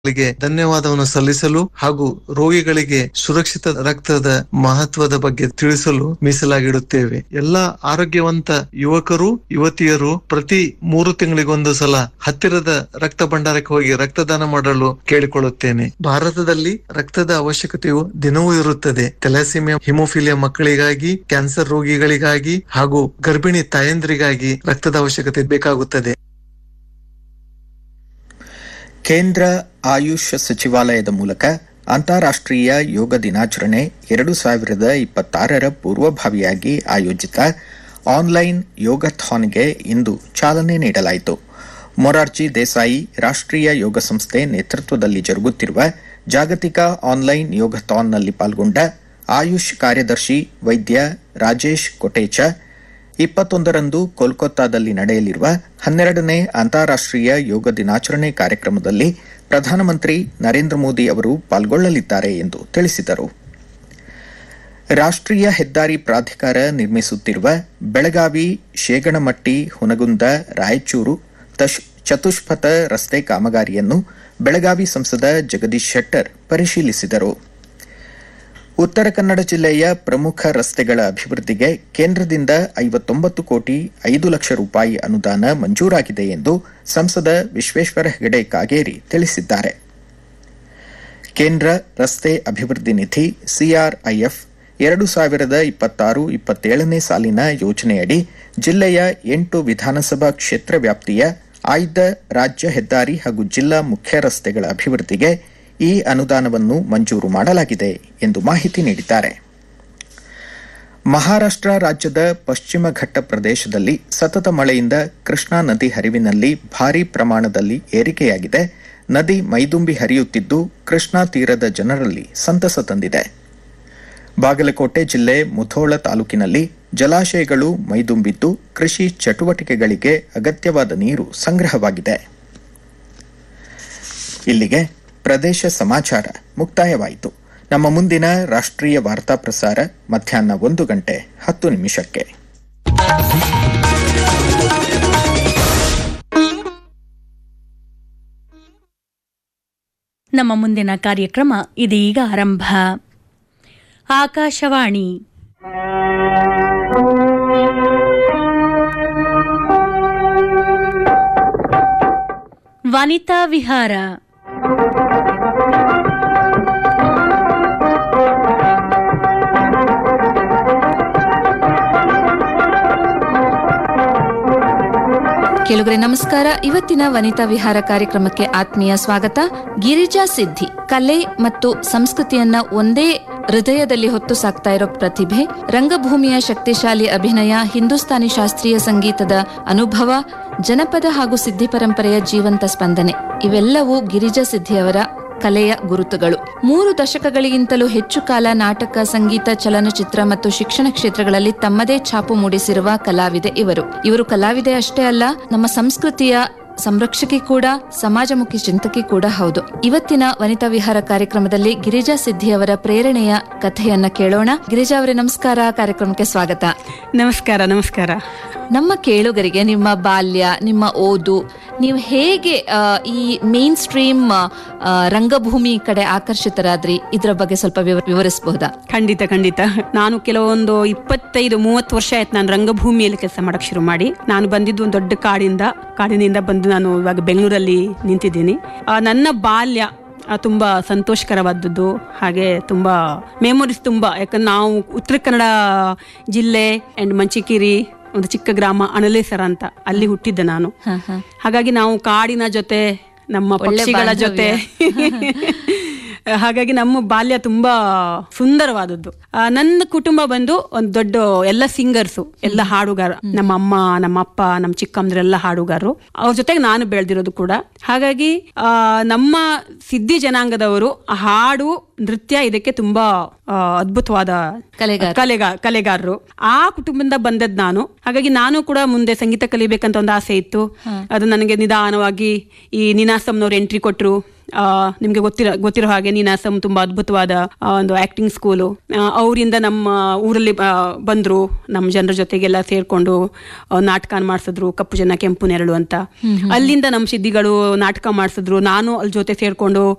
ಗಳಿಗೆ ಧನ್ಯವಾದವನ್ನು ಸಲ್ಲಿಸಲು ಹಾಗೂ ರೋಗಿಗಳಿಗೆ ಸುರಕ್ಷಿತ ರಕ್ತದ ಮಹತ್ವದ ಬಗ್ಗೆ ತಿಳಿಸಲು ಮೀಸಲಾಗಿಡುತ್ತೇವೆ ಎಲ್ಲಾ ಆರೋಗ್ಯವಂತ ಯುವಕರು ಯುವತಿಯರು ಪ್ರತಿ ಮೂರು ತಿಂಗಳಿಗೊಂದು ಸಲ ಹತ್ತಿರದ ರಕ್ತ ಭಂಡಾರಕ್ಕೆ ಹೋಗಿ ರಕ್ತದಾನ ಮಾಡಲು ಕೇಳಿಕೊಳ್ಳುತ್ತೇನೆ ಭಾರತದಲ್ಲಿ ರಕ್ತದ ಅವಶ್ಯಕತೆಯು ದಿನವೂ ಇರುತ್ತದೆ ಥೆಲಾಸಿಮಿಯಾ ಹಿಮೋಫಿಲಿಯಾ ಮಕ್ಕಳಿಗಾಗಿ ಕ್ಯಾನ್ಸರ್ ರೋಗಿಗಳಿಗಾಗಿ ಹಾಗೂ ಗರ್ಭಿಣಿ ತಾಯಂದ್ರಿಗಾಗಿ ರಕ್ತದ ಅವಶ್ಯಕತೆ ಬೇಕಾಗುತ್ತದೆ ಕೇಂದ್ರ ಆಯುಷ್ ಸಚಿವಾಲಯದ ಮೂಲಕ ಅಂತಾರಾಷ್ಟ್ರೀಯ ಯೋಗ ದಿನಾಚರಣೆ ಎರಡು ಸಾವಿರದ ಇಪ್ಪತ್ತಾರರ ಪೂರ್ವಭಾವಿಯಾಗಿ ಆಯೋಜಿತ ಆನ್ಲೈನ್ ಯೋಗಥಾನ್ಗೆ ಇಂದು ಚಾಲನೆ ನೀಡಲಾಯಿತು ಮೊರಾರ್ಜಿ ದೇಸಾಯಿ ರಾಷ್ಟ್ರೀಯ ಯೋಗ ಸಂಸ್ಥೆ ನೇತೃತ್ವದಲ್ಲಿ ಜರುಗುತ್ತಿರುವ ಜಾಗತಿಕ ಆನ್ಲೈನ್ ಯೋಗಥಾನ್ನಲ್ಲಿ ಪಾಲ್ಗೊಂಡ ಆಯುಷ್ ಕಾರ್ಯದರ್ಶಿ ವೈದ್ಯ ರಾಜೇಶ್ ಕೊಟೇಚ ಇಪ್ಪತ್ತೊಂದರಂದು ಕೋಲ್ಕತ್ತಾದಲ್ಲಿ ನಡೆಯಲಿರುವ ಹನ್ನೆರಡನೇ ಅಂತಾರಾಷ್ಟ್ರೀಯ ಯೋಗ ದಿನಾಚರಣೆ ಕಾರ್ಯಕ್ರಮದಲ್ಲಿ ಪ್ರಧಾನಮಂತ್ರಿ ನರೇಂದ್ರ ಮೋದಿ ಅವರು ಪಾಲ್ಗೊಳ್ಳಲಿದ್ದಾರೆ ಎಂದು ತಿಳಿಸಿದರು ರಾಷ್ಟ್ರೀಯ ಹೆದ್ದಾರಿ ಪ್ರಾಧಿಕಾರ ನಿರ್ಮಿಸುತ್ತಿರುವ ಬೆಳಗಾವಿ ಶೇಗಣಮಟ್ಟಿ ಹುನಗುಂದ ರಾಯಚೂರು ತಶ್- ಚತುಷ್ಪಥ ರಸ್ತೆ ಕಾಮಗಾರಿಯನ್ನು ಬೆಳಗಾವಿ ಸಂಸದ ಜಗದೀಶ್ ಶೆಟ್ಟರ್ ಪರಿಶೀಲಿಸಿದರು ಉತ್ತರ ಕನ್ನಡ ಜಿಲ್ಲೆಯ ಪ್ರಮುಖ ರಸ್ತೆಗಳ ಅಭಿವೃದ್ಧಿಗೆ ಕೇಂದ್ರದಿಂದ ಐವತ್ತೊಂಬತ್ತು ಕೋಟಿ ಐದು ಲಕ್ಷ ರೂಪಾಯಿ ಅನುದಾನ ಮಂಜೂರಾಗಿದೆ ಎಂದು ಸಂಸದ ವಿಶ್ವೇಶ್ವರ ಹೆಗಡೆ ಕಾಗೇರಿ ತಿಳಿಸಿದ್ದಾರೆ ಕೇಂದ್ರ ರಸ್ತೆ ಅಭಿವೃದ್ಧಿ ನಿಧಿ ಸಿಆರ್ಐಎಫ್ ಎರಡು ಸಾವಿರದ ಇಪ್ಪತ್ತಾರು ಇಪ್ಪತ್ತೇಳನೇ ಸಾಲಿನ ಯೋಜನೆಯಡಿ ಜಿಲ್ಲೆಯ ಎಂಟು ವಿಧಾನಸಭಾ ಕ್ಷೇತ್ರ ವ್ಯಾಪ್ತಿಯ ಆಯ್ದ ರಾಜ್ಯ ಹೆದ್ದಾರಿ ಹಾಗೂ ಜಿಲ್ಲಾ ಮುಖ್ಯ ರಸ್ತೆಗಳ ಅಭಿವೃದ್ಧಿಗೆ ಈ ಅನುದಾನವನ್ನು ಮಂಜೂರು ಮಾಡಲಾಗಿದೆ ಎಂದು ಮಾಹಿತಿ ನೀಡಿದ್ದಾರೆ ಮಹಾರಾಷ್ಟ್ರ ರಾಜ್ಯದ ಪಶ್ಚಿಮ ಘಟ್ಟ ಪ್ರದೇಶದಲ್ಲಿ ಸತತ ಮಳೆಯಿಂದ ಕೃಷ್ಣಾ ನದಿ ಹರಿವಿನಲ್ಲಿ ಭಾರೀ ಪ್ರಮಾಣದಲ್ಲಿ ಏರಿಕೆಯಾಗಿದೆ ನದಿ ಮೈದುಂಬಿ ಹರಿಯುತ್ತಿದ್ದು ಕೃಷ್ಣಾ ತೀರದ ಜನರಲ್ಲಿ ಸಂತಸ ತಂದಿದೆ ಬಾಗಲಕೋಟೆ ಜಿಲ್ಲೆ ಮುಧೋಳ ತಾಲೂಕಿನಲ್ಲಿ ಜಲಾಶಯಗಳು ಮೈದುಂಬಿದ್ದು ಕೃಷಿ ಚಟುವಟಿಕೆಗಳಿಗೆ ಅಗತ್ಯವಾದ ನೀರು ಸಂಗ್ರಹವಾಗಿದೆ ಇಲ್ಲಿಗೆ ಪ್ರದೇಶ ಸಮಾಚಾರ ಮುಕ್ತಾಯವಾಯಿತು ನಮ್ಮ ಮುಂದಿನ ರಾಷ್ಟ್ರೀಯ ವಾರ್ತಾ ಪ್ರಸಾರ ಮಧ್ಯಾಹ್ನ ಒಂದು ಗಂಟೆ ಹತ್ತು ನಿಮಿಷಕ್ಕೆ ನಮ್ಮ ಮುಂದಿನ ಕಾರ್ಯಕ್ರಮ ಇದೀಗ ಆರಂಭ ಆಕಾಶವಾಣಿ ವನಿತಾ ವಿಹಾರ ಕೆಲವರೇ ನಮಸ್ಕಾರ ಇವತ್ತಿನ ವನಿತಾ ವಿಹಾರ ಕಾರ್ಯಕ್ರಮಕ್ಕೆ ಆತ್ಮೀಯ ಸ್ವಾಗತ ಗಿರಿಜಾ ಸಿದ್ಧಿ ಕಲೆ ಮತ್ತು ಸಂಸ್ಕೃತಿಯನ್ನ ಒಂದೇ ಹೃದಯದಲ್ಲಿ ಹೊತ್ತು ಸಾಕ್ತಾ ಇರೋ ಪ್ರತಿಭೆ ರಂಗಭೂಮಿಯ ಶಕ್ತಿಶಾಲಿ ಅಭಿನಯ ಹಿಂದೂಸ್ತಾನಿ ಶಾಸ್ತ್ರೀಯ ಸಂಗೀತದ ಅನುಭವ ಜನಪದ ಹಾಗೂ ಸಿದ್ಧಿ ಪರಂಪರೆಯ ಜೀವಂತ ಸ್ಪಂದನೆ ಇವೆಲ್ಲವೂ ಗಿರಿಜಾ ಸಿದ್ಧಿಯವರ ಕಲೆಯ ಗುರುತುಗಳು ಮೂರು ದಶಕಗಳಿಗಿಂತಲೂ ಹೆಚ್ಚು ಕಾಲ ನಾಟಕ ಸಂಗೀತ ಚಲನಚಿತ್ರ ಮತ್ತು ಶಿಕ್ಷಣ ಕ್ಷೇತ್ರಗಳಲ್ಲಿ ತಮ್ಮದೇ ಛಾಪು ಮೂಡಿಸಿರುವ ಕಲಾವಿದೆ ಇವರು ಇವರು ಕಲಾವಿದೆ ಅಷ್ಟೇ ಅಲ್ಲ ನಮ್ಮ ಸಂಸ್ಕೃತಿಯ ಸಂರಕ್ಷಕಿ ಕೂಡ ಸಮಾಜಮುಖಿ ಚಿಂತಕಿ ಕೂಡ ಹೌದು ಇವತ್ತಿನ ವನಿತಾ ವಿಹಾರ ಕಾರ್ಯಕ್ರಮದಲ್ಲಿ ಗಿರಿಜಾ ಸಿದ್ಧಿಯವರ ಪ್ರೇರಣೆಯ ಕಥೆಯನ್ನ ಕೇಳೋಣ ಗಿರಿಜಾ ಅವರೇ ನಮಸ್ಕಾರ ಕಾರ್ಯಕ್ರಮಕ್ಕೆ ಸ್ವಾಗತ ನಮಸ್ಕಾರ ನಮಸ್ಕಾರ ನಮ್ಮ ಕೇಳುಗರಿಗೆ ನಿಮ್ಮ ಬಾಲ್ಯ ನಿಮ್ಮ ಓದು ನೀವು ಹೇಗೆ ಆ, ಈ ಮೇನ್ ಸ್ಟ್ರೀಮ್ ಆ, ರಂಗಭೂಮಿ ಕಡೆ ಆಕರ್ಷಿತರಾದ್ರಿ ಇದ್ರ ಬಗ್ಗೆ ಸ್ವಲ್ಪ ವಿವ- ವಿವರಿಸಬಹುದಾ ಖಂಡಿತ ಖಂಡಿತ ನಾನು ಕೆಲವೊಂದು ಇಪ್ಪತ್ತೈದು ಮೂವತ್ತು ವರ್ಷ ಆಯ್ತು ನಾನು ರಂಗಭೂಮಿಯಲ್ಲಿ ಕೆಲಸ ಮಾಡಕ್ ಶುರು ಮಾಡಿ ನಾನು ಬಂದಿದ್ದು ಒಂದು ದೊಡ್ಡ ಕಾಡಿಂದ ಕಾಡಿನಿಂದ ಬಂದು ನಾನು ಇವಾಗ ಬೆಂಗಳೂರಲ್ಲಿ ನಿಂತಿದ್ದೀನಿ ಆ, ನನ್ನ ಬಾಲ್ಯ ಆ, ತುಂಬಾ ಸಂತೋಷಕರವಾದದ್ದು ಹಾಗೆ ತುಂಬಾ ಮೆಮೊರೀಸ್ ತುಂಬಾ ಯಾಕಂದ್ರೆ ನಾವು ಉತ್ತರ ಕನ್ನಡ ಜಿಲ್ಲೆ ಅಂಡ್ ಮಂಚಿಕೇರಿ ಒಂದು ಚಿಕ್ಕ ಗ್ರಾಮ ಅನಲೇಸರ ಅಂತ ಅಲ್ಲಿ ಹುಟ್ಟಿದ್ದೆ ನಾನು ಹಾಗಾಗಿ ನಾವು ಕಾಡಿನ ಜೊತೆ ನಮ್ಮ ಪಕ್ಷಿಗಳ ಜೊತೆ ಹಾಗಾಗಿ ನಮ್ಮ ಬಾಲ್ಯ ತುಂಬಾ ಸುಂದರವಾದದ್ದು ಆ, ನನ್ನ ಕುಟುಂಬ ಬಂದು ಒಂದು ದೊಡ್ಡ ಎಲ್ಲ ಸಿಂಗರ್ಸು ಎಲ್ಲ ಹಾಡುಗಾರ ನಮ್ಮ ಅಮ್ಮ ನಮ್ಮ ಅಪ್ಪ ನಮ್ಮ ಚಿಕ್ಕಮ್ಮದ್ರೆಲ್ಲ ಹಾಡುಗಾರರು ಅವ್ರ ಜೊತೆಗೆ ನಾನು ಬೆಳೆದಿರೋದು ಕೂಡ ಹಾಗಾಗಿ ಆ, ನಮ್ಮ ಸಿದ್ಧಿ ಜನಾಂಗದವರು ಹಾಡು ನೃತ್ಯ ಇದಕ್ಕೆ ತುಂಬಾ ಆ, ಅದ್ಭುತವಾದ ಕಲೆಗಾರ. ಕಲೆಗಾ ಕಲೆಗಾರರು ಆ ಕುಟುಂಬದಿಂದ ಬಂದದ್ ನಾನು ಹಾಗಾಗಿ ನಾನು ಕೂಡ ಮುಂದೆ ಸಂಗೀತ ಕಲಿಬೇಕಂತ ಒಂದು ಆಸೆ ಇತ್ತು ಅದು ನನಗೆ ನಿಧಾನವಾಗಿ ಈ ನಿನಾಸಂನವ್ರು ಎಂಟ್ರಿ ಕೊಟ್ರು ಆ, ನಿಮ್ಗೆ ಗೊತ್ತಿರೋ ಗೊತ್ತಿರೋ ಹಾಗೆ ನೀನಾಸಂ ತುಂಬಾ ಅದ್ಭುತವಾದ ಆ, ಒಂದು ಆಕ್ಟಿಂಗ್ ಸ್ಕೂಲು ಅವರಿಂದ ನಮ್ಮ ಊರಲ್ಲಿ ಆ, ಬಂದ್ರು ನಮ್ಮ ಜನರ ಜೊತೆಗೆಲ್ಲ ಸೇರ್ಕೊಂಡು ಆ, ನಾಟಕ ಮಾಡಿಸಿದ್ರು ಕಪ್ಪು ಜನ ಕೆಂಪು ನೆರಳು ಅಂತ ಅಲ್ಲಿಂದ ನಮ್ಮ ಸಿದ್ಧಿಗಳು ನಾಟಕ ಮಾಡಿಸಿದ್ರು ನಾನು ಅಲ್ಲಿ ಜೊತೆ ಸೇರ್ಕೊಂಡು